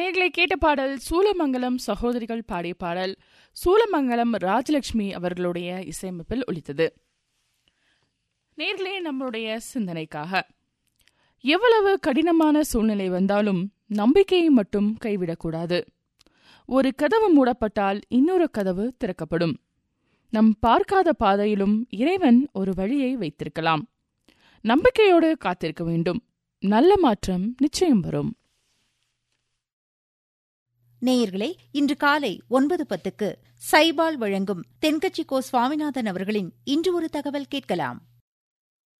நேர்களை கேட்ட பாடல் சூலமங்கலம் சகோதரிகள் பாடிய பாடல் சூலமங்கலம் ராஜலட்சுமி அவர்களுடைய இசையமைப்பில் ஒலித்தது நேர்களே நம்மளுடைய சிந்தனைக்காக எவ்வளவு கடினமான சூழ்நிலை வந்தாலும் நம்பிக்கையை மட்டும் கைவிடக்கூடாது ஒரு கதவு மூடப்பட்டால் இன்னொரு கதவு திறக்கப்படும் நம் பார்க்காத பாதையிலும் இறைவன் ஒரு வழியை வைத்திருக்கலாம் நம்பிக்கையோடு காத்திருக்க வேண்டும் நல்ல மாற்றம் நிச்சயம் வரும் நேயர்களே இன்று காலை ஒன்பது பத்துக்கு சைபால் வழங்கும் தென்கட்சி கோ சுவாமிநாதன் அவர்களின் இன்று ஒரு தகவல் கேட்கலாம்